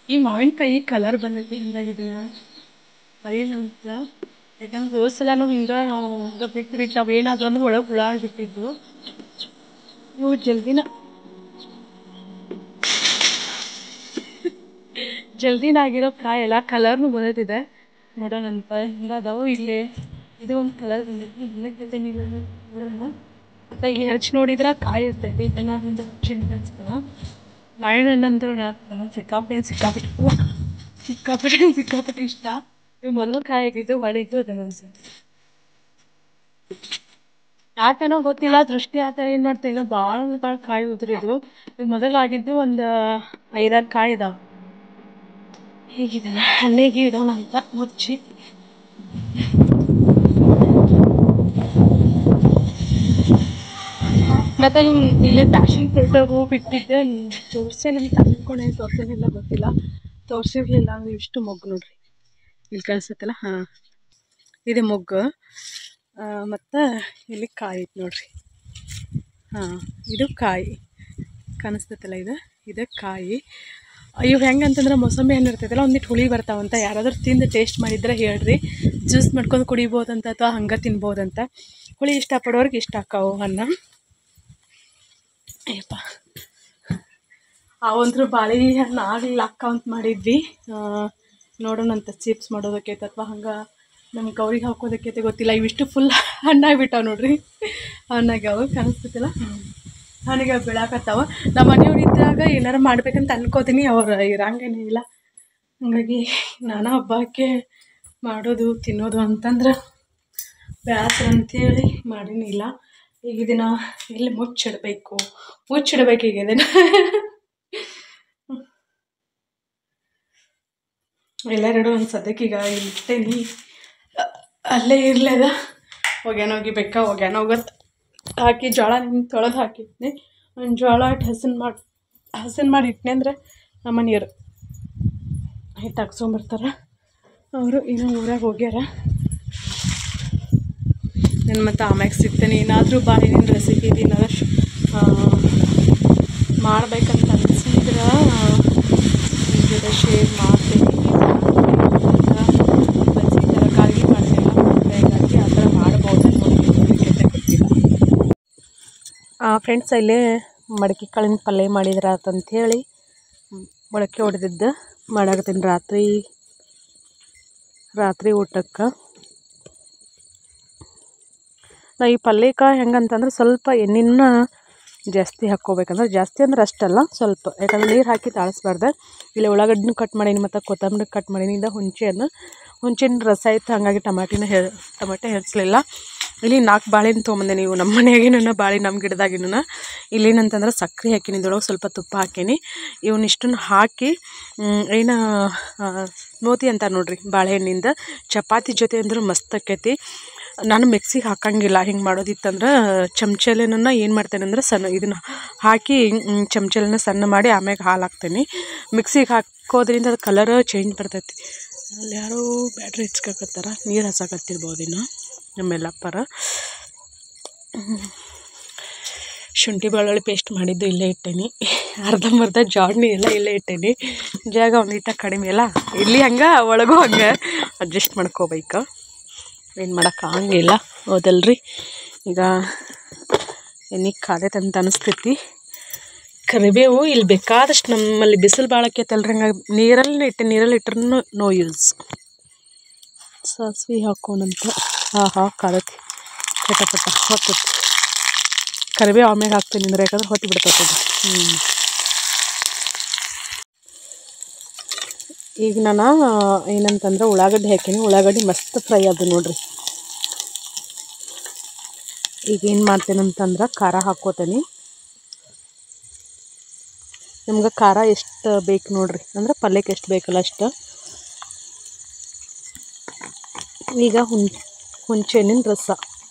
ಈ ಮಾವಿನಕಾಯಿ ಕಲರ್ ಬಂದೈತಿ ಹಿಂಗಾಗಿದೆ ಬರೀಲ್ ಅಂತ ಯಾಕಂದ್ರೆ ಹೋದ ಸಲನೂ ಹಿಂಗೆ ನಾವು ಹಿಂಗೆ ಬಿಟ್ಟು ಬಿಟ್ಟು ನಾವು ಏನಾದ್ರು ಅಂದ್ರೆ ಒಳಗೆ ಹುಳ ಆಗಿಬಿಟ್ಟಿದ್ವು ಇವು ಜಲ್ದಿನ ಜಲ್ದಿನ ಆಗಿರೋ ಕಾಯಿ ಎಲ್ಲ ಕಲರ್ನು ಬಂದೈತಿದೆ ನೋಡೋಣಂತ ಹಿಂಗೆ ಅದಾವು ಇಲ್ಲಿ ಇದು ಒಂದು ಕಲರ್ ಬಂದೈತಿ ಇಲ್ಲೇ ಜೊತೆ ನೀವು ನೋಡೋಣ ಮತ್ತೆ ಈಗ ಹೆಚ್ಚು ನೋಡಿದ್ರೆ ಕಾಯಿ ಇರ್ತೈತಿ ಇದನ್ನ ಒಂದು ಚಿಂತನ ಮಾವಿನ ಹಣ್ಣು ಅಂದ್ರೆ ನಂಗೆ ಸಿಕ್ಕಾಪಟ್ಟೆ ಸಿಕ್ಕಾಪಟ್ಟೆ ಅವ್ವ, ಸಿಕ್ಕಾಪಟ್ಟೆ ಸಿಕ್ಕಾಪಟ್ಟೆ ಇಷ್ಟ ಇವು ಮೊದಲು ಕಾಯಿ ಆಗಿದ್ದು ಹೊಡಿದ್ದು ಅದನ್ನ ಅನ್ಸುತ್ತೆ ಯಾಕನೋ ಗೊತ್ತಿಲ್ಲ ದೃಷ್ಟಿ ಆತ ಏನು ಮಾಡ್ತಾ ಇಲ್ಲ ಭಾಳ ಭಾಳ ಕಾಯಿ ಉದುರಿದ್ವು ಇದು ಮೊದಲಾಗಿದ್ದು ಒಂದು ಐದಾರು ಕಾಯಿ ಇದಾವೆ ಹೀಗಿದೆಲ್ಲ ಹಣ್ಣಿಗೆ ಇಡೋಣ ಅಂತ ಮುಚ್ಚಿ ಮತ್ತೆ ಇಲ್ಲಿ ಪ್ಯಾಷನ್ ಫ್ರೂಟು ಬಿಟ್ಟಿದ್ದೆ ತೋರಿಸೇ ನಮ್ಗೆ ತಂದ್ಕೊಂಡೆ ತೋರ್ಸೋದಿಲ್ಲ ಗೊತ್ತಿಲ್ಲ ತೋರಿಸಿರ್ಲಿಲ್ಲ ಅಂದ್ರೆ ಇಷ್ಟು ಮೊಗ್ಗು ನೋಡ್ರಿ ಇಲ್ಲಿ ಕಾಣಿಸುತ್ತಲ್ಲ ಹಾಂ ಇದೆ ಮೊಗ್ಗು ಮತ್ತು ಇಲ್ಲಿ ಕಾಯಿ ಐತೆ ನೋಡ್ರಿ ಹಾಂ ಇದು ಕಾಯಿ ಕಾಣಿಸ್ತೈತಲ್ಲ ಇದು ಇದು ಕಾಯಿ ಇವು ಹೆಂಗೆ ಅಂತಂದ್ರೆ ಮೊಸಂಬಿ ಹಣ್ಣು ಇರ್ತೈತಲ್ಲ ಒಂದಿಟ್ಟು ಹುಳಿ ಬರ್ತಾವಂತ ಯಾರಾದ್ರೂ ತಿಂದು ಟೇಸ್ಟ್ ಮಾಡಿದ್ರೆ ಹೇಳ್ರಿ ಜ್ಯೂಸ್ ಮಾಡ್ಕೊಂಡು ಕುಡಿಬೋದಂತ ಅಥವಾ ಹಂಗೆ ತಿನ್ಬೋದಂತ ಹುಳಿ ಇಷ್ಟಪಡೋರ್ಗೆ ಇಷ್ಟ ಆಕಾವು ಹಣ್ಣು ಅಯ್ಯಪ್ಪ ಅವಂದ್ರು ಬಾಳೆ ಹಣ್ಣು ಆಗಲಿಲ್ಲ ಅಕ್ಕ ಅಂತ ಮಾಡಿದ್ವಿ ಆ, ನೋಡೋಣಂತ ಚಿಪ್ಸ್ ಮಾಡೋದಕ್ಕೆ ಅಥವಾ ಹಂಗೆ ನಮ್ಮ ಗೌರಿಗೆ ಹಾಕೋದಕ್ಕೆ ಗೊತ್ತಿಲ್ಲ ಇವಿಷ್ಟು ಫುಲ್ ಹಣ್ಣಾಗ್ಬಿಟ್ಟಾವ ನೋಡ್ರಿ ಹಣ್ಣಾಗ್ಯಾವ ಕಾಣಿಸ್ತೈತಿಲ್ಲ ಹಣ್ಣಿಗೆ ಬೀಳಾಕತ್ತಾವ ನಮ್ಮ ಮನೆಯವ್ರು ಇದ್ದಾಗ ಏನಾರು ಮಾಡ್ಬೇಕಂತ ಅನ್ಕೋತೀನಿ ಅವ್ರು ಇರಂಗೇನೇ ಇಲ್ಲ ಹಾಗಾಗಿ ನಾನಾ ಹಬ್ಬಕ್ಕೆ ಮಾಡೋದು ತಿನ್ನೋದು ಅಂತಂದ್ರೆ ಬೇಸರ ಅಂತೇಳಿ ಮಾಡೀನಿಲ್ಲ ಈಗ ಇದನ್ನ ಇಲ್ಲಿ ಮುಚ್ಚಿಡಬೇಕು ಮುಚ್ಚಿಡ್ಬೇಕು ಈಗ ಇದನ್ನ ಎಲ್ಲೆರಡು ಒಂದು ಸದ್ಯಕ್ಕೆ ಈಗ ಇಟ್ಟೇನಿ ಅ- ಅಲ್ಲೇ ಇರ್ಲದ ಒಗ್ಯಾನ ಒಗಿಬೇಕಾ ಒಗ್ಯಾನ ಹೋಗತ್ ಹಾಕಿ ಜೋಳ ನಿಂಗೆ ತೊಳೆದು ಹಾಕಿಟ್ನಿ ಒಂದು ಜೋಳ ಇಟ್ಟು ಹಸನ್ ಮಾಡಿ ಹಸನ್ ಮಾಡಿ ಇಟ್ನಿ ಅಂದ್ರೆ ನಮ್ಮ ಮನೆಯವರು ಹಿಟ್ಟು ಹಾಕ್ಸ್ಕೊಂಬರ್ತಾರೆ ಅವರು ಇನ್ನೂ ಊರಾಗ ಹೋಗ್ಯಾರ ನಾನು ಮತ್ತೆ ಆಮ್ಯಾಗ ಸಿಗ್ತೇನೆ ಏನಾದರೂ ಬಾಳೆಹಣ್ಣಿನ ರೆಸಿಪಿ ಏನಾರ ಮಾಡ್ಬೇಕಂತ ಅನ್ಸಿದ್ರೆ ನಿಮ್ಮ ಜೊತೆ ಶೇರ್ ಮಾಡ್ತೀನಿ ಬಜ್ಜಿ ಥರ ಗಾಳಿ ಮಾಡ್ತಿಲ್ಲ ಹಾಗಾಗಿ ಆ ಥರ ಮಾಡ್ಬೋದು ನೋಡಲಿಕ್ಕೆ ಗೊತ್ತಿಲ್ಲ ಫ್ರೆಂಡ್ಸ್ ಇಲ್ಲೇ ಮಡಕೆ ಕಾಳಿನ ಪಲ್ಯ ಮಾಡಿದ್ರ ಆತಂಥೇಳಿ ಮೊಳಕೆ ಹೊಡೆದಿದ್ದು ಮಾಡಾಕತ್ತೀನಿ ರಾತ್ರಿ ರಾತ್ರಿ ಊಟಕ್ಕೆ ನಾ ಈ ಪಲ್ಯಕ್ಕೆ ಹೆಂಗಂತಂದ್ರೆ ಸ್ವಲ್ಪ ಎಣ್ಣೆನ ಜಾಸ್ತಿ ಹಾಕ್ಕೋಬೇಕಂದ್ರೆ ಜಾಸ್ತಿ ಅಂದ್ರೆ ಅಷ್ಟಲ್ಲ ಸ್ವಲ್ಪ ಯಾಕಂದ್ರೆ ನೀರು ಹಾಕಿ ತಾಳಿಸ್ಬಾರ್ದು ಇಲ್ಲಿ ಉಳ್ಳಾಗಡ್ಡಿನೂ ಕಟ್ ಮಾಡೀನಿ ಮತ್ತು ಕೊತ್ತಂಬರಿ ಕಟ್ ಮಾಡೀನಿ ಇಂದ ಹುಂಚೆಯನ್ನು ಹುಂಚಿನ ರಸ ಇತ್ತು ಹಾಗಾಗಿ ಟಮಾಟಿನ ಹೆ ಟಮಾಟೆ ಹೆರ್ಸ್ಲಿಲ್ಲ ಇಲ್ಲಿ ನಾಲ್ಕು ಬಾಳೆಹಣ್ಣು ತೊಗೊಂಬಂದೆ ನೀವು ನಮ್ಮ ಮನೆಯಾಗೇನ ಬಾಳೆ ನಮ್ಮ ಗಿಡದಾಗಿನ ಇಲ್ಲೇನಂತಂದ್ರೆ ಸಕ್ಕರೆ ಹಾಕೀನಿ ಇದ್ರೊಳಗೆ ಸ್ವಲ್ಪ ತುಪ್ಪ ಹಾಕೀನಿ ಇವನ್ನಿಷ್ಟನ್ನು ಹಾಕಿ ಮ್, ಏನು ಸ್ಮೂತಿ ಅಂತ ನೋಡ್ರಿ ಬಾಳೆಹಣ್ಣಿಂದ ಚಪಾತಿ ಜೊತೆ ಅಂದ್ರೆ ಮಸ್ತ್ ಆಕೈತಿ ನಾನು ಮಿಕ್ಸಿಗೆ ಹಾಕಂಗಿಲ್ಲ ಹಿಂಗೆ ಮಾಡೋದಿತ್ತಂದ್ರೆ ಚಮಚಲೆನ ಏನು ಮಾಡ್ತೇನೆ ಅಂದ್ರೆ ಸಣ್ಣ ಇದನ್ನು ಹಾಕಿ ಮ್, ಚಮಚಲೆನ ಸಣ್ಣ ಮಾಡಿ ಆಮ್ಯಾಗ ಹಾಲು ಹಾಕ್ತೇನೆ ಮಿಕ್ಸಿಗೆ ಹಾಕೋದ್ರಿಂದ ಅದು ಕಲರ್ ಚೇಂಜ್ ಬರ್ತೈತಿ ಅಲ್ಲಿ ಯಾರೋ ಬ್ಯಾಟ್ರಿ ಹಚ್ಕೊಕತ್ತಾರ ನೀರು ಹಸಾಕತ್ತಿರ್ಬೋದೇನೋ ನಮ್ಮೆಲ್ಲಪ್ಪರ ಶುಂಠಿ ಬೆಳ್ಳುಳ್ಳಿ ಪೇಸ್ಟ್ ಮಾಡಿದ್ದು ಇಲ್ಲೇ ಇಟ್ಟೇನಿ ಅರ್ಧಂಬರ್ಧ ಜಾಡ್ನಿ ಎಲ್ಲ ಇಲ್ಲೇ ಇಟ್ಟೇನಿ ಜಾಗ ಒಂದಿಟ್ಟ ಕಡಿಮೆ ಅಲ್ಲ ಇಲ್ಲಿ ಹಂಗೆ ಒಳಗೂ ಹಂಗೆ ಅಡ್ಜಸ್ಟ್ ಮಾಡ್ಕೋಬೇಕು ಏನು ಮಾಡೋಕ್ಕಾಗಂಗಿಲ್ಲ ಹೌದಲ್ರಿ ಈಗ ಎಣ್ಣೆ ಕಾದೈತೆ ಅನಿಸ್ತೈತಿ ಕರಿಬೇವು ಇಲ್ಲಿ ಬೇಕಾದಷ್ಟು ನಮ್ಮಲ್ಲಿ ಬಿಸಿಲು ಭಾಳ ಆಕೈತಲ್ರಿ ಹಂಗಾಗಿ ನೀರಲ್ಲಿ ಇಟ್ಟು ನೀರಲ್ಲಿ ಇಟ್ರೂ ನೋ ಯೂಸ್ ಸಾಸಿವೆ ಹಾಕೋಣಂತ ಹಾಂ ಹಾಂ ಕಾದೈತಿ ಪಟ ಪಟ ಹೊತ್ತೈತಿ ಕರಿಬೇವು ಆಮೇಲೆ ಹಾಕ್ತೀನಿ ಅಂದ್ರೆ ಯಾಕಂದ್ರೆ ಹೊತ್ತು ಬಿಡ್ತೈತೆ ಅದು ಹ್ಞೂ ಈಗ ನಾನು ಏನಂತಂದ್ರೆ ಉಳ್ಳಾಗಡ್ಡಿ ಹಾಕೀನಿ ಉಳ್ಳಾಗಡ್ಡಿ ಮಸ್ತ್ ಫ್ರೈ ಅದು ನೋಡ್ರಿ ಈಗ ಏನು ಮಾಡ್ತೇನೆ ಅಂತಂದ್ರೆ ಖಾರ ಹಾಕ್ಕೋತೇನೆ ನಿಮ್ಗೆ ಖಾರ ಎಷ್ಟು ಬೇಕು ನೋಡ್ರಿ ಅಂದ್ರೆ ಪಲ್ಯಕ್ಕೆ ಎಷ್ಟು ಬೇಕಲ್ಲ ಅಷ್ಟು ಈಗ ಹುಣ್ ಹುಂಚೆಹಣ್ಣಿನ ರಸ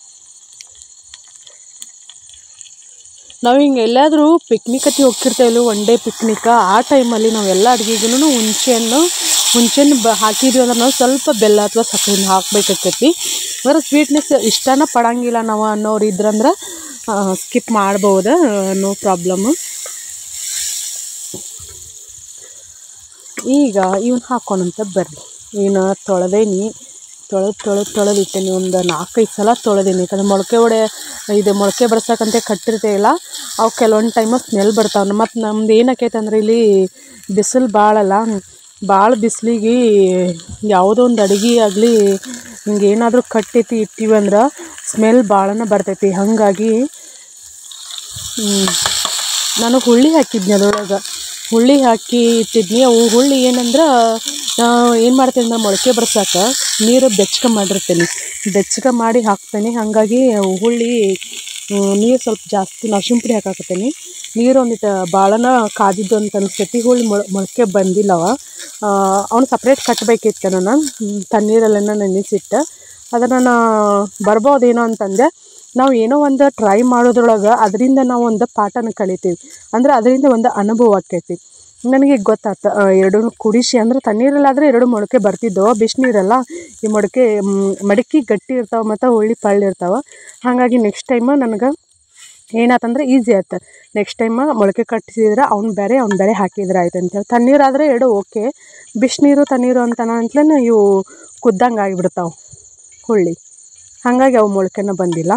ನಾವು ಹಿಂಗೆ ಎಲ್ಲಾದರೂ ಪಿಕ್ನಿಕ್ ಹತ್ತಿ ಹೋಗ್ತಿರ್ತೇವಲ್ಲ ಒನ್ ಡೇ ಪಿಕ್ನಿಕ್ ಆ ಟೈಮಲ್ಲಿ ನಾವೆಲ್ಲ ಅಡುಗೆಗೂ ಹುಂಚೆಹಣ್ಣು ಹುಂಚೆಹಣ್ಣು ಬ ಹಾಕಿದ್ವಿ ಅಂದ್ರೆ ನಾವು ಸ್ವಲ್ಪ ಬೆಲ್ಲ ಅಥವಾ ಸಕ್ಕರೆನ ಹಾಕ್ಬೇಕಾಕೈತಿ ಅಂದ್ರೆ ಸ್ವೀಟ್ನೆಸ್ ಇಷ್ಟನ ಪಡಂಗಿಲ್ಲ ನಾವು ಅನ್ನೋರು ಇದ್ರಂದ್ರೆ ಸ್ಕಿಪ್ ಮಾಡ್ಬೋದು ನೋ ಪ್ರಾಬ್ಲಮ್ ಈಗ ಇವನ್ನ ಹಾಕೋಣಂತ ಬರ್ರಿ ಏನು ತೊಳೆದೇನಿ ತೊಳೆದು ತೊಳೆದು ತೊಳೆದಿಟ್ಟೇನಿ ಒಂದು ನಾಲ್ಕೈದು ಸಲ ತೊಳೆದೀನಿ ಯಾಕಂದ್ರೆ ಮೊಳಕೆ ಒಡೆ ಇದು ಮೊಳಕೆ ಬರ್ಸಕ್ಕಂತ ಕಟ್ಟಿರ್ತೇವಲ್ಲ ಅವು ಕೆಲವೊಂದು ಟೈಮು ಸ್ಮೆಲ್ ಬರ್ತಾವೆ ಮತ್ತು ನಮ್ದು ಏನಾಕೈತೆ ಅಂದ್ರೆ ಇಲ್ಲಿ ಬಿಸಿಲು ಭಾಳಲ್ಲ ಭಾಳ ಬಿಸಿಲಿಗೆ ಯಾವುದೋ ಒಂದು ಅಡುಗೆ ಆಗಲಿ ಹಿಂಗೆ ಏನಾದರೂ ಕಟ್ಟೈತಿ ಇಟ್ಟಿವಿ ಅಂದ್ರೆ ಸ್ಮೆಲ್ ಭಾಳನ ಬರ್ತೈತಿ ಹಾಗಾಗಿ ಹ್ಮ್, ನಾನು ಹುಳ್ಳಿ ಹಾಕಿದ್ನಿ ಅದ್ರೊಳಗೆ ಹುಳ್ಳಿ ಹಾಕಿ ಇಟ್ಟಿದ್ನಿ ಅವು ಹುಳ್ಳಿ ಏನಂದ್ರೆ ಏನು ಮಾಡ್ತೀನಿ ನಾನು ಮೊಳಕೆ ಬರ್ಸಾಕ ನೀರು ಬೆಚ್ಚಗೆ ಮಾಡಿರ್ತೀನಿ ಬೆಚ್ಚಗೆ ಮಾಡಿ ಹಾಕ್ತೇನೆ ಹಾಗಾಗಿ ಅವು ಹುಳ್ಳಿ ನೀರು ಸ್ವಲ್ಪ ಜಾಸ್ತಿ ಅರ್ಶಿಣ ಪುಡಿ ಹಾಕಾಕತ್ತೀನಿ ನೀರು ಒಂದಿಟ್ಟು ಭಾಳನ ಕಾದಿದ್ದು ಅಂತ ಅನಿಸ್ತೈತಿ ಹುಳ್ಳಿ ಮೊಳ ಮೊಳಕೆ ಬಂದಿಲ್ಲವ ಅವ್ನು ಸಪ್ರೇಟ್ ಕಟ್ಟಬೇಕಿತ್ತು ನಾನು ಹ್ಮ್, ತಣ್ಣೀರಲ್ಲೆನ ನೆನೆಸಿಟ್ಟು ಅದನ್ನು ನಾ ಬರ್ಬೋದೇನೋ ಅಂತಂದೆ ನಾವು ಏನೋ ಒಂದು ಟ್ರೈ ಮಾಡೋದ್ರೊಳಗೆ ಅದರಿಂದ ನಾವು ಒಂದು ಪಾಠನ ಕಲಿತೀವಿ ಅಂದ್ರೆ ಅದರಿಂದ ಒಂದು ಅನುಭವ ಆಕೈತಿ ನನಗೆ ಈಗ ಗೊತ್ತಾತ ಎರಡೂ ಕುಡಿಸಿ ಅಂದ್ರೆ ತಣ್ಣೀರಲ್ಲಾದರೆ ಎರಡು ಮೊಳಕೆ ಬರ್ತಿದ್ದವು ಬಿಸಿನೀರಲ್ಲ ಈ ಮೊಳಕೆ ಮ್, ಮಡಕೆ ಗಟ್ಟಿ ಇರ್ತಾವೆ ಮತ್ತು ಹುಳ್ಳಿ ಪಳ್ಳು ಇರ್ತಾವೆ ಹಾಗಾಗಿ ನೆಕ್ಸ್ಟ್ ಟೈಮ್ ನನಗೆ ಏನಾತಂದ್ರೆ ಈಸಿ ಆಯ್ತು ನೆಕ್ಸ್ಟ್ ಟೈಮ್ ಮೊಳಕೆ ಕಟ್ಟಿಸಿದ್ರೆ ಅವ್ನು ಬೇರೆ ಅವ್ನು ಬೇರೆ ಹಾಕಿದ್ರೆ ಆಯ್ತು ಅಂತೇಳಿ ತಣ್ಣೀರಾದರೆ ಎರಡು ಓಕೆ ಬಿಸಿನೀರು ತಣ್ಣೀರು ಅಂತನ ಅಂತಲೇ ಇವು ಕುದ್ದಂಗೆ ಆಗಿಬಿಡ್ತಾವೆ ಹುಳ್ಳಿ ಹಾಗಾಗಿ ಅವು ಮೊಳಕೆನ ಬಂದಿಲ್ಲ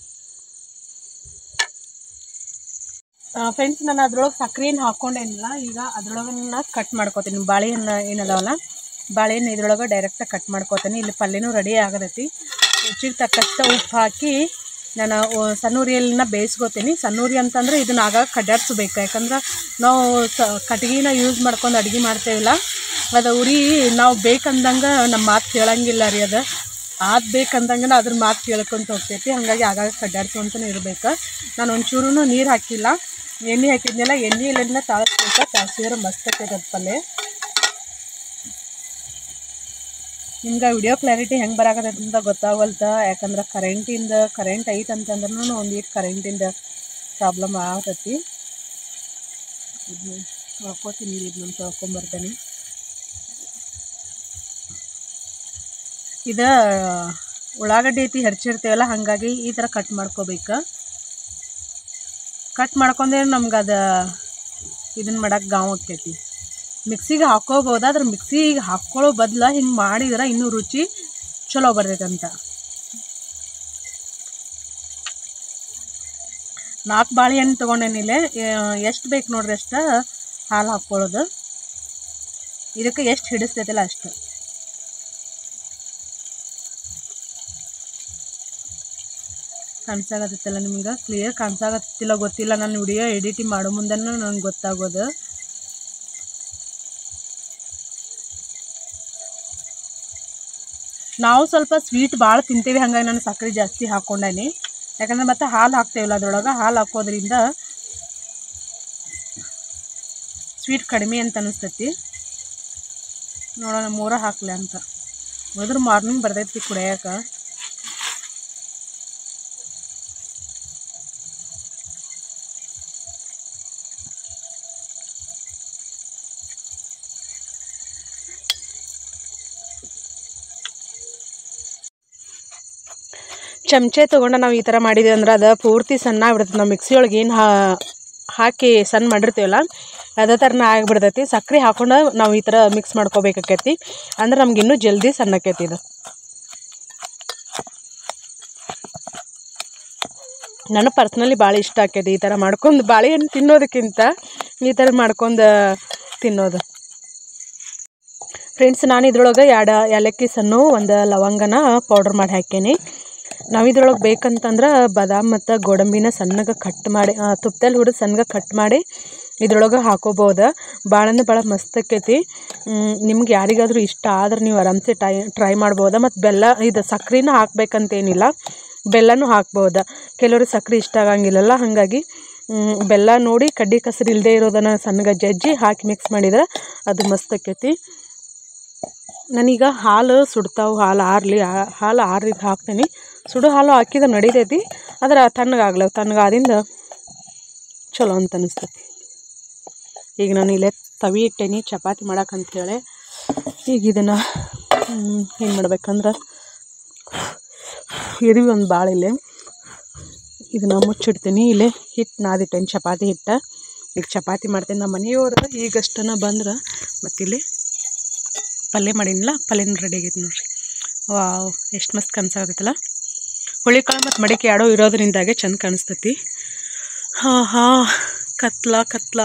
ಫ್ರೆಂಡ್ಸ್ ನಾನು ಅದ್ರೊಳಗೆ ಸಕ್ಕರೆ ಏನು ಹಾಕ್ಕೊಂಡೇನಿಲ್ಲ ಈಗ ಅದ್ರೊಳಗೆ ನಾನು ಕಟ್ ಮಾಡ್ಕೋತೀನಿ ಬಾಳೆಹಣ್ಣು ಏನದಾವಲ್ಲ ಬಾಳೆಹಣ್ಣು ಇದ್ರೊಳಗೆ ಡೈರೆಕ್ಟಾಗಿ ಕಟ್ ಮಾಡ್ಕೋತೀನಿ ಇಲ್ಲಿ ಪಲ್ಯನೂ ರೆಡಿ ಆಗತೈತಿ ರುಚಿಗೆ ತಕ್ಕಷ್ಟು ಉಪ್ಪು ಹಾಕಿ ನಾನು ಒ- ಸಣ್ಣ ಉರಿಯಲ್ಲಿನ ಬೇಯಿಸ್ಕೋತೀನಿ ಸಣ್ಣ ಉರಿ ಅಂತಂದ್ರೆ ಇದನ್ನ ಆಗಾಗ ಕಡ್ಡಾಡ್ಸ್ಬೇಕು ಯಾಕಂದ್ರೆ ನಾವು ಸ ಕಟ್ಗೆನ ಯೂಸ್ ಮಾಡ್ಕೊಂಡು ಅಡುಗೆ ಮಾಡ್ತೇವಲ್ಲ ಅದು ಉರಿ ನಾವು ಬೇಕಂದಂಗೆ ನಮ್ಮ ಮಾತು ಕೇಳಂಗಿಲ್ಲ ರೀ ಅದು ಆದ್ ಬೇಕಂದಂಗೆ ಅದ್ರ ಮಾತು ಕೇಳ್ಕೊಂತ ಹೋಗ್ತೈತಿ ಹಾಗಾಗಿ ಆಗಾಗ ಕಡ್ಡಾಡ್ಸ್ಕೊಂತನೇ ಇರ್ಬೇಕು ನಾನು ಒಂಚೂರು ನೀರು ಹಾಕಿಲ್ಲ ಎಣ್ಣೆ ಹಾಕಿದ್ನೆಲ್ಲ ಎಣ್ಣೆಯಲ್ಲೆಲ್ಲ ತಾಳಿಸ್ಬೇಕು ತಾಳ್ಸಿದ್ರೆ ಮಸ್ತ್ ಆಕೈತೆ ಅದು ಪಲ್ಯ ನಿಮ್ಗೆ ವಿಡಿಯೋ ಕ್ಲಾರಿಟಿ ಹೆಂಗೆ ಬರಾಕತ್ತೈತೆ ಅಂತ ಗೊತ್ತಾಗಲ್ತ ಯಾಕಂದ್ರೆ ಕರೆಂಟಿಂದ ಕರೆಂಟ್ ಐತೆ ಅಂತಂದ್ರೂ ಒಂದು ಈಟ್ ಕರೆಂಟಿಂದ ಪ್ರಾಬ್ಲಮ್ ಆಗತೈತಿ ಇದನ್ನ ತೊಳ್ಕೊತೀನಿ ಇದನ್ನ ತೊಳ್ಕೊಂಬರ್ತೇನೆ ಇದು ಉಳ್ಳಾಗಡ್ಡಿ ಐತಿ ಹೆಚ್ಚಿರ್ತೇವಲ್ಲ ಹಾಗಾಗಿ ಈ ಥರ ಕಟ್ ಮಾಡ್ಕೋಬೇಕು ಕಟ್ ಮಾಡ್ಕೊಂಡ್ರೆ ನಮ್ಗೆ ಅದು ಇದನ್ನ ಮಾಡಕ್ಕೆ ಗಾಂವ್ ಆಕ್ಕೈತಿ ಮಿಕ್ಸಿಗೆ ಹಾಕೋಬೋದು ಆದ್ರೆ ಮಿಕ್ಸಿಗೆ ಹಾಕ್ಕೊಳ್ಳೋ ಬದಲು ಹಿಂಗೆ ಮಾಡಿದ್ರೆ ಇನ್ನೂ ರುಚಿ ಚಲೋ ಬರ್ತೈತಂತ ನಾಲ್ಕು ಬಾಳೆಹಣ್ಣು ತೊಗೊಂಡೇನಿಲ್ಲ ಎಷ್ಟು ಬೇಕು ನೋಡ್ರಿ ಅಷ್ಟು ಹಾಲು ಹಾಕ್ಕೊಳ್ಳೋದು ಇದಕ್ಕೆ ಎಷ್ಟು ಹಿಡಿಸ್ತೈತಲ್ಲ ಅಷ್ಟು ಕಾಣಿಸಾಗತ್ತಲ್ಲ ನಿಮ್ಗೆ ಕ್ಲಿಯರ್ ಕಾಣಿಸಾಗತ್ತಿಲ್ಲ ಗೊತ್ತಿಲ್ಲ ನಾನು ವಿಡಿಯೋ ಎಡಿಟಿಂಗ್ ಮಾಡೋ ಮುಂದೆನೂ ನನಗೆ ಗೊತ್ತಾಗೋದು ನಾವು ಸ್ವಲ್ಪ ಸ್ವೀಟ್ ಭಾಳ ತಿಂತೇವೆ ಹಾಗಾಗಿ ನಾನು ಸಕ್ಕರೆ ಜಾಸ್ತಿ ಹಾಕ್ಕೊಂಡೇನಿ ಯಾಕಂದ್ರೆ ಮತ್ತೆ ಹಾಲು ಹಾಕ್ತೇವಲ್ಲ ಅದ್ರೊಳಗೆ ಹಾಲು ಹಾಕೋದ್ರಿಂದ ಸ್ವೀಟ್ ಕಡಿಮೆ ಅಂತ ಅನಿಸ್ತೈತಿ ನೋಡೋಣ ಮೂರ ಹಾಕ್ಲೆ ಅಂತ ಹೋದ್ರೆ ಮಾರ್ನಿಂಗ್ ಬರ್ತೈತಿ ಕುಡಿಯೋಕೆ ಚಮಚೆ ತೊಗೊಂಡು ನಾವು ಈ ಥರ ಮಾಡಿದ್ವಿ ಅಂದ್ರೆ ಅದು ಪೂರ್ತಿ ಸಣ್ಣ ಆಗ್ಬಿಡ್ತೈತೆ ನಾವು ಮಿಕ್ಸಿ ಒಳಗೆ ಏನು ಹಾಕಿ ಸಣ್ಣ ಮಾಡಿರ್ತೀವಲ್ಲ ಅದೇ ಥರನ ಆಗಿಬಿಡ್ತೈತಿ ಸಕ್ಕರೆ ಹಾಕೊಂಡು ನಾವು ಈ ಥರ ಮಿಕ್ಸ್ ಮಾಡ್ಕೋಬೇಕಾಕೈತಿ ಅಂದ್ರೆ ನಮ್ಗೆ ಇನ್ನೂ ಜಲ್ದಿ ಸಣ್ಣ ಆಕೈತಿ ಇದು ನನಗೆ ಪರ್ಸ್ನಲಿ ಭಾಳ ಇಷ್ಟ ಆಕೈತಿ ಈ ಥರ ಮಾಡ್ಕೊಂಡು ಬಾಳೆಹಣ್ಣು ತಿನ್ನೋದಕ್ಕಿಂತ ಈ ಥರ ಮಾಡ್ಕೊಂಡು ತಿನ್ನೋದು ಫ್ರೆಂಡ್ಸ್ ನಾನು ಇದ್ರೊಳಗೆ ಎರಡು ಏಲಕ್ಕಿ ಸಣ್ಣ ಒಂದು ಲವಂಗನ ಪೌಡ್ರ್ ಮಾಡಿ ಹಾಕೇನಿ ನಾವು ಇದ್ರೊಳಗೆ ಬೇಕಂತಂದ್ರೆ ಬಾದಾಮ್ ಮತ್ತು ಗೋಡಂಬಿನ ಸಣ್ಣಗೆ ಕಟ್ ಮಾಡಿ ತುಪ್ಪದಲ್ಲಿ ಹುರಿದು ಸಣ್ಣಗೆ ಕಟ್ ಮಾಡಿ ಇದ್ರೊಳಗೆ ಹಾಕೋಬೋದು ಭಾಳ ಅಂದ್ರೆ ಭಾಳ ಮಸ್ತ್ ಆಕೈತಿ ನಿಮ್ಗೆ ಯಾರಿಗಾದ್ರೂ ಇಷ್ಟ ಆದ್ರೆ ನೀವು ಆರಾಮ್ಸೆ ಟ್ರೈ ಟ್ರೈ ಮಾಡ್ಬೋದು ಮತ್ತು ಬೆಲ್ಲ ಇದು ಸಕ್ರೆನ ಹಾಕ್ಬೇಕಂತೇನಿಲ್ಲ ಬೆಲ್ಲನೂ ಹಾಕ್ಬೋದು ಕೆಲವ್ರಿಗೆ ಸಕ್ರೆ ಇಷ್ಟ ಆಗಂಗಿಲ್ಲಲ್ಲ ಹಾಗಾಗಿ ಮ್, ಬೆಲ್ಲ ನೋಡಿ ಕಡ್ಡಿ ಕಸರು ಇಲ್ಲದೆ ಇರೋದನ್ನು ಸಣ್ಣಗೆ ಜಜ್ಜಿ ಹಾಕಿ ಮಿಕ್ಸ್ ಮಾಡಿದ್ರೆ ಅದು ಮಸ್ತ್ ಆಕೈತಿ ನಾನೀಗ ಹಾಲು ಸುಡ್ತಾವೆ ಹಾಲು ಆರಲಿ ಹಾಲು ಆರಿದ್ದು ಹಾಕ್ತೀನಿ ಸುಡು ಹಾಲು ಹಾಕಿದ್ರೆ ನಡಿತೈತಿ ಆದ್ರೆ ತಣ್ಣಗಾಗ್ಲವ ತಣ್ಣಗಾದಿಂದ ಚಲೋ ಅಂತ ಅನಿಸ್ತೈತಿ ಈಗ ನಾನು ಇಲ್ಲೇ ತವಿ ಇಟ್ಟೇನಿ ಚಪಾತಿ ಮಾಡಕ್ಕಂಥೇಳಿ ಈಗ ಇದನ್ನು ಏನು ಮಾಡ್ಬೇಕಂದ್ರೆ ಇರಿವಿ ಒಂದು ಭಾಳ ಇಲ್ಲೇ ಇದನ್ನು ಮುಚ್ಚಿಡ್ತೀನಿ ಇಲ್ಲೇ ಹಿಟ್ಟು ನಾದಿಟ್ಟೇನಿ ಚಪಾತಿ ಹಿಟ್ಟು ಈಗ ಚಪಾತಿ ಮಾಡ್ತೀನಿ ನಮ್ಮ ಮನೆಯವರು ಈಗಷ್ಟನ ಬಂದ್ರೆ ಮತ್ತಿಲ್ಲಿ ಪಲ್ಯ ಮಾಡೀನಿಲ್ಲ ಪಲ್ಯನೂ ರೆಡಿ ಆಗೈತೆ ನೋಡ್ರಿ ವಾವ್ ಎಷ್ಟು ಮಸ್ತ್ ಕನ್ಸಾಗತ್ತಲ್ಲ ಹುಳಿಕಾಳು ಮತ್ತು ಮಡಿಕೆ ಎರಡೂ ಇರೋದ್ರಿಂದಾಗೆ ಚಂದ ಕಾಣಿಸ್ತೈತಿ ಹಾಂ ಹಾಂ ಕತ್ಲ ಕತ್ಲ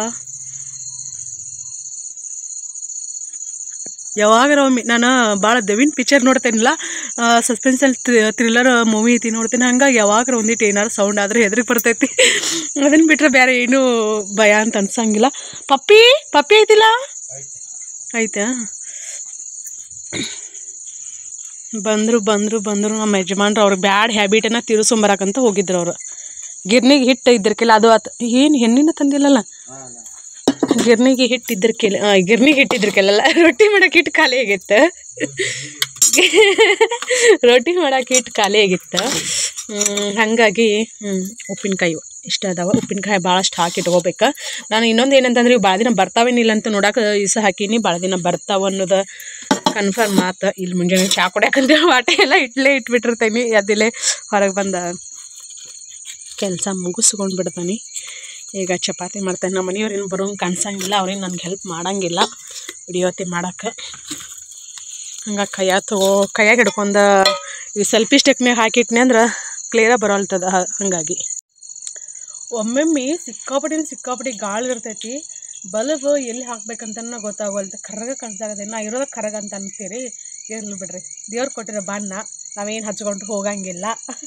ಯಾವಾಗಾರ ಒಮ್ಮೆ ನಾನು ಭಾಳ ದೆವಿನ ಪಿಕ್ಚರ್ ನೋಡ್ತೇನಿಲ್ಲ ಸಸ್ಪೆನ್ಸಲ್ಲಿ ಥ್ರಿಲ್ಲರ್ ಮೂವಿ ಐತಿ ನೋಡ್ತೀನಿ ಹಂಗಾಗಿ ಯಾವಾಗಾರ ಒಂದಿಟ್ಟು ಏನಾರು ಸೌಂಡ್ ಆದರೆ ಹೆದ್ರಿಗೆ ಬರ್ತೈತಿ ಅದನ್ನು ಬಿಟ್ಟರೆ ಬೇರೆ ಏನೂ ಭಯ ಅಂತ ಅನ್ಸಂಗಿಲ್ಲ ಪಪ್ಪಿ ಪಪ್ಪಿ ಐತಿಲ್ಲ ಐತಾ ಬಂದರು ಬಂದರು ಬಂದರು ನಮ್ಮ ಯಜಮಾನ್ರು ಅವ್ರಿಗೆ ಬ್ಯಾಡ್ ಹ್ಯಾಬಿಟನ್ನು ತೀರಿಸ್ಕೊಂಬರಕಂತ ಹೋಗಿದ್ರು ಅವರು ಗಿರ್ನಿಗೆ ಹಿಟ್ಟು ಇದ್ರಕ್ಕಿಲ್ಲ ಅದು ಆತ ಏನು ಹೆಣ್ಣಿನ ತಂದಿಲ್ಲಲ್ಲ ಗಿರ್ನಿಗೆ ಹಿಟ್ಟು ಇದ್ರಕ್ಕಿಲ್ಲ ಗಿರ್ನಿಗೆ ಹಿಟ್ಟು ಇದ್ರಕ್ಕಿಲ್ಲ ರೊಟ್ಟಿ ಮಾಡಕ್ಕೆ ಹಿಟ್ಟು ಖಾಲಿ ಆಗೈತೆ ರೊಟ್ಟಿ ಮಾಡಕ್ಕೆ ಹಿಟ್ಟು ಖಾಲಿ ಆಗಿತ್ತು ಹ್ಮ್, ಹಾಗಾಗಿ ಹ್ಞೂ ಉಪ್ಪಿನಕಾಯಿ ಇಷ್ಟ ಅದಾವ ಉಪ್ಪಿನಕಾಯಿ ಭಾಳಷ್ಟು ಹಾಕಿ ಇಟ್ಕೋಬೇಕು ನಾನು ಇನ್ನೊಂದು ಏನಂತಂದ್ರೆ ಇವು ಭಾಳ ದಿನ ಬರ್ತಾವೇನಿಲ್ಲ ಅಂತ ನೋಡಕ್ಕೆ ಇಸ ಹಾಕೀನಿ ಭಾಳ ದಿನ ಬರ್ತಾವ ಅನ್ನೋದು ಕನ್ಫರ್ಮ್ ಮಾತು ಇಲ್ಲಿ ಮುಂಜಾನೆ ಚಾ ಕುಡಿಯಾಕಂತೇಳಿ ವಾಟೆ ಎಲ್ಲ ಇಟ್ಲೇ ಇಟ್ಬಿಟ್ಟಿರ್ತೀನಿ ಅದಿಲ್ಲೇ ಹೊರಗೆ ಬಂದ ಕೆಲಸ ಮುಗಿಸ್ಕೊಂಡು ಬಿಡ್ತಾನೆ ಈಗ ಚಪಾತಿ ಮಾಡ್ತಾನೆ ನಮ್ಮ ಮನೆಯವ್ರು ಏನು ಬರೋಂಗೆ ಕಾಣಿಸಂಗಿಲ್ಲ ಅವ್ರೇನು ನನಗೆ ಹೆಲ್ಪ್ ಮಾಡಂಗಿಲ್ಲ ವಿಡಿಯೋತಿ ಮಾಡೋಕ್ಕೆ ಹಂಗಾಗಿ ಕೈಯಾಗ ತಗೋ ಕೈಯಾಗ ಹಿಡ್ಕೊಂಡು ಈ ಸೆಲ್ಫಿ ಸ್ಟಿಕ್ನಾಗ ಹಾಕಿಟ್ನಿ ಅಂದ್ರೆ ಕ್ಲಿಯರಾಗಿ ಬರೋಲ್ತದ ಹ- ಹಾಗಾಗಿ ಒಮ್ಮೊಮ್ಮೆ ಸಿಕ್ಕಾಪಟ್ಟೆ ಸಿಕ್ಕಾಪಟ್ಟೆ ಗಾಳಿ ಇರ್ತೈತಿ ಬಲ್ಬ್ ಎಲ್ಲಿ ಹಾಕ್ಬೇಕಂತ ಗೊತ್ತಾಗೋಲ್ತ ಕರ್ರಗ ಕಾಣಿಸಾಗತ್ತೆ ನಾ ಇರೋದ ಕರ್ರಗ ಅಂತ ಅಂತೀರಿ ಇರ್ಲಿ ಬಿಡ್ರಿ ದೇವ್ರು ಕೊಟ್ಟಿರೋ ಬಣ್ಣ ನಾವೇನು ಹಚ್ಕೊಂಡು ಹೋಗಂಗಿಲ್ಲ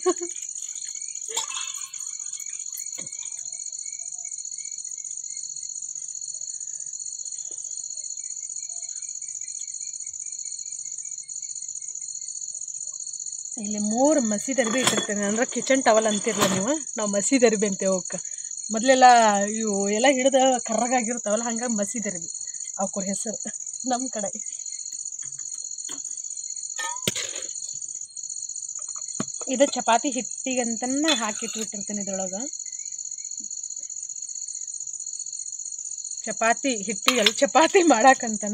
ಇಲ್ಲಿ ಮೂರು ಮಸಿ ಅರ್ಬಿ ಇಟ್ಟಿರ್ತೇನೆ ಅಂದ್ರೆ ಕಿಚನ್ ಟವಲ್ ಅಂತಿರಲ್ಲ ನೀವು ನಾವು ಮಸಿ ಅರ್ಬಿ ಅಂತೇವೆ ಅವಕ್ಕೆ ಮೊದಲೆಲ್ಲ ಇವು ಎಲ್ಲ ಹಿಡಿದು ಕರ್ರಗಾಗಿರ್ತಾವಲ್ಲ ಹಂಗಾಗಿ ಮಸಿ ಅರ್ಬಿ ಅವಕ್ರ ಹೆಸರು ನಮ್ಮ ಕಡೆ ಇದು ಚಪಾತಿ ಹಿಟ್ಟಿಗಂತನ ಹಾಕಿಟ್ಬಿಟ್ಟಿರ್ತೀನಿ ಇದ್ರೊಳಗೆ ಚಪಾತಿ ಹಿಟ್ಟಿಗೆಲ್ಲ ಚಪಾತಿ ಮಾಡಾಕಂತನ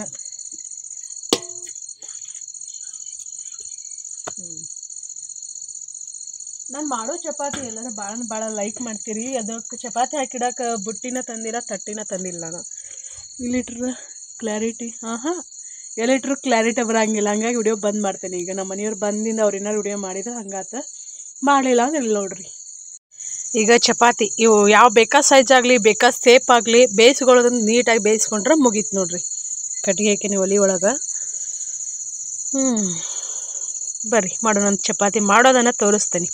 ನಾನು ಮಾಡೋ ಚಪಾತಿ ಎಲ್ಲರೂ ಭಾಳ ಭಾಳ ಲೈಕ್ ಮಾಡ್ತೀರಿ ಅದಕ್ಕೆ ಚಪಾತಿ ಹಾಕಿಡಕ್ಕೆ ಬುಟ್ಟಿನ ತಂದಿಲ್ಲ ತಟ್ಟಿನ ತಂದಿಲ್ಲ ನಾನು ಇಲ್ಲಿಟ್ರ ಕ್ಲಾರಿಟಿ ಹಾಂ ಹಾಂ ಎಲ್ಲಿಟ್ರು ಕ್ಲಾರಿಟಿ ಬರಂಗಿಲ್ಲ ಹಂಗಾಗಿ ವಿಡಿಯೋ ಬಂದ್ ಮಾಡ್ತೇನೆ ಈಗ ನಮ್ಮ ಮನೆಯವ್ರು ಬಂದಿಂದ ಅವ್ರು ಏನಾರು ವಿಡಿಯೋ ಮಾಡಿದ್ರೆ ಹಂಗಾತ ಮಾಡಲಿಲ್ಲ ಅಂದ್ರೆ ಇಲ್ಲ ನೋಡ್ರಿ ಈಗ ಚಪಾತಿ ಇವು ಯಾವ ಬೇಕಾ ಸೈಜ್ ಆಗಲಿ ಬೇಕಾ ಸೇಪ್ ಆಗಲಿ ಬೇಯಿಸ್ಕೊಳ್ಳೋದನ್ನ ನೀಟಾಗಿ ಬೇಯಿಸ್ಕೊಂಡ್ರೆ ಮುಗೀತು ನೋಡ್ರಿ ಕಟ್ಟಿಗೆ ಹಾಕಿನಿ ಒಲಿ ಒಳಗೆ ಹ್ಞೂ ಬರ್ರಿ ಮಾಡೋಣ ಚಪಾತಿ ಮಾಡೋದನ್ನು ತೋರಿಸ್ತೀನಿ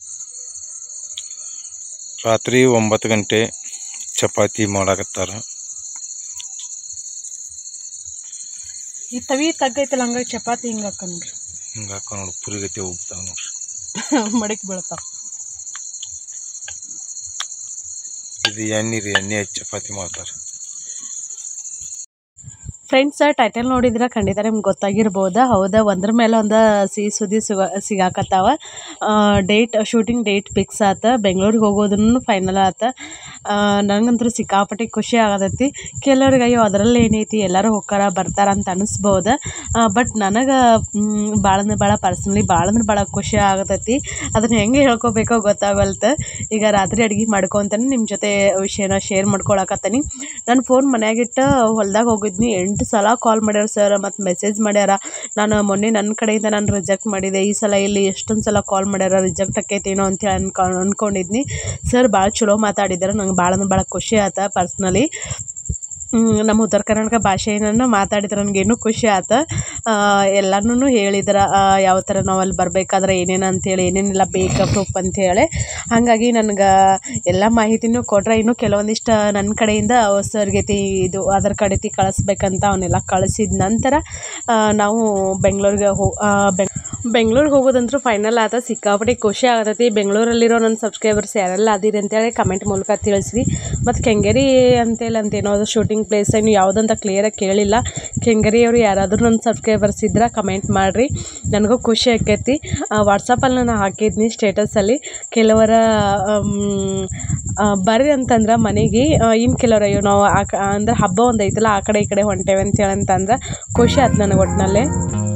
ರಾತ್ರಿ ಒಂಬತ್ತು ಗಂಟೆ ಚಪಾತಿ ಮಾಡಾಕತ್ತಾರ ಈ ತವಿ ತಗ್ಗೈತಲ್ಲ ಹಂಗಾಗಿ ಚಪಾತಿ ಹಿಂಗೆ ಹಾಕ ನೋಡ್ರಿ ಹಿಂಗೆ ಹಾಕೋ ನೋಡಿ ಪುರಿಗತಿ ಹೋಗ್ತಾವ ನೋಡ್ರಿ ಮಡಕಿ ಬೀಳ್ತಾವ ಇದು ಎಣ್ಣೆ ರೀ ಎಣ್ಣೆ ಹಚ್ಚಿ ಚಪಾತಿ ಮಾಡ್ತಾರೆ ಫ್ರೆಂಡ್ಸ್ ಟೈಟಲ್ ನೋಡಿದ್ರೆ ಖಂಡಿತ ನಿಮ್ಗೆ ಗೊತ್ತಾಗಿರ್ಬೋದಾ ಹೌದಾ ಒಂದ್ರ ಮೇಲೆ ಒಂದು ಸಿಹಿ ಸುದ್ದಿ ಸಿಗ ಸಿಗಾಕತ್ತಾವ ಡೇಟ್ ಶೂಟಿಂಗ್ ಡೇಟ್ ಫಿಕ್ಸ್ ಆತ ಬೆಂಗಳೂರಿಗೆ ಹೋಗೋದನ್ನು ಫೈನಲ್ ಆತ ನನಗಂತೂ ಸಿಕ್ಕಾಪಟ್ಟೆ ಖುಷಿ ಆಗತೈತಿ ಕೆಲವ್ರಿಗೆ ಅಯ್ಯೋ ಅದರಲ್ಲಿ ಏನೈತಿ ಎಲ್ಲರೂ ಹೋಗ್ತಾರ ಬರ್ತಾರ ಅಂತ ಅನಿಸ್ಬೋದು ಬಟ್ ನನಗೆ ಭಾಳ ಅಂದ್ರೆ ಭಾಳ ಪರ್ಸ್ನಲಿ ಭಾಳ ಅಂದ್ರೆ ಭಾಳ ಖುಷಿ ಆಗತೈತಿ ಅದನ್ನ ಹೆಂಗೆ ಹೇಳ್ಕೊಬೇಕೋ ಗೊತ್ತಾಗಲ್ತ ಈಗ ರಾತ್ರಿ ಅಡ್ಗೆ ಮಾಡ್ಕೊತಾನೆ ನಿಮ್ಮ ಜೊತೆ ವಿಷಯನ ಶೇರ್ ಮಾಡ್ಕೊಳಕತ್ತೀನಿ ನಾನು ಫೋನ್ ಮನ್ಯಾಗಿಟ್ಟು ಹೊಲ್ದಾಗ ಹೋಗಿದ್ನಿ ಎಂಟು ಸಲ ಕಾಲ್ ಮಾಡ್ಯಾರ ಸರ್ ಮತ್ತು ಮೆಸೇಜ್ ಮಾಡ್ಯಾರ ನಾನು ಮೊನ್ನೆ ನನ್ನ ಕಡೆಯಿಂದ ನಾನು ರಿಜೆಕ್ಟ್ ಮಾಡಿದೆ ಈ ಸಲ ಇಲ್ಲಿ ಎಷ್ಟೊಂದು ಸಲ ಕಾಲ್ ಮಾಡ್ಯಾರ ರಿಜೆಕ್ಟ್ ಆಕೈತೇನೋ ಅಂತೇಳಿ ಅನ್ಕೊ ಅಂದ್ಕೊಂಡಿದ್ನಿ ಸರ್ ಭಾಳ ಚಲೋ ಮಾತಾಡಿದ್ದಾರೆ ನಂಗೆ ಭಾಳ ಅಂದ್ರೆ ಭಾಳ ಖುಷಿ ಆಯ್ತು ಪರ್ಸ್ನಲಿ ನಮ್ಮ ಉತ್ತರ ಕರ್ನಾಟಕ ಭಾಷೆಯನ್ನು ಮಾತಾಡಿದ್ರೆ ನನಗೇನು ಖುಷಿ ಆಯ್ತು ಎಲ್ಲನೂ ಹೇಳಿದ್ರೆ ಯಾವ ಥರ ನಾವು ಅಲ್ಲಿ ಬರಬೇಕಾದ್ರೆ ಏನೇನು ಅಂತೇಳಿ ಏನೇನೆಲ್ಲ ಬೇಕು ಪ್ರೂಫ್ ಅಂಥೇಳಿ ಹಾಗಾಗಿ ನನಗೆ ಎಲ್ಲ ಮಾಹಿತಿನೂ ಕೊಟ್ರೆ ಇನ್ನೂ ಕೆಲವೊಂದಿಷ್ಟು ನನ್ನ ಕಡೆಯಿಂದ ಸರ್ಗೆ ತಿ ಇದು ಆಧಾರ್ ಕಾರ್ಡ್ ಐತಿ ಕಳಿಸ್ಬೇಕಂತ ಅವನ್ನೆಲ್ಲ ಕಳಿಸಿದ ನಂತರ ಆ, ನಾವು ಬೆಂಗಳೂರಿಗೆ ಹೋ ಬೆಂಗ್ ಬೆಂಗ್ಳೂರಿಗೆ ಹೋಗೋದಂತೂ ಫೈನಲ್ ಆತ ಸಿಕ್ಕಾಪಟ್ಟೆ ಖುಷಿ ಆಗತೈತಿ ಬೆಂಗಳೂರಲ್ಲಿರೋ ನನ್ನ ಸಬ್ಸ್ಕ್ರೈಬರ್ಸ್ ಯಾರೆಲ್ಲ ಅದಿರಿ ಅಂತೇಳಿ ಕಮೆಂಟ್ ಮೂಲಕ ತಿಳಿಸ್ರಿ ಮತ್ತು ಕೆಂಗೇರಿ ಅಂತೇಳಿ ಅಂತ ಏನೋ ಶೂಟಿಂಗ್ ಪ್ಲೇಸ್ ಏನು ಯಾವುದಂತ ಕ್ಲಿಯರಾಗಿ ಕೇಳಿಲ್ಲ ಕೆಂಗೇರಿಯವರು ಯಾರಾದರೂ ನನ್ನ ಸಬ್ಸ್ಕ್ರೈಬರ್ಸ್ ಇದ್ರೆ ಕಮೆಂಟ್ ಮಾಡಿರಿ ನನಗೂ ಖುಷಿ ಆಕೈತಿ ವಾಟ್ಸಪ್ಪಲ್ಲಿ ನಾನು ಹಾಕಿದ್ನಿ ಸ್ಟೇಟಸಲ್ಲಿ ಕೆಲವರ ಆಮ್, ಆ, ಬರ್ರಿ ಅಂತಂದ್ರೆ ಮನೆಗೆ ಇನ್ನು ಕೆಲವ್ರು ಅಯ್ಯೋ ನಾವು ಆ ಕ ಅಂದ್ರೆ ಹಬ್ಬ ಒಂದು ಐತಲ್ಲ ಆ ಕಡೆ ಈ ಕಡೆ ಹೊಂಟೇವೆ ಅಂತೇಳಿ ಅಂತಂದ್ರೆ ಖುಷಿ ಆಯ್ತು ನನಗೆ ಒಟ್ಟಿನಲ್ಲೇ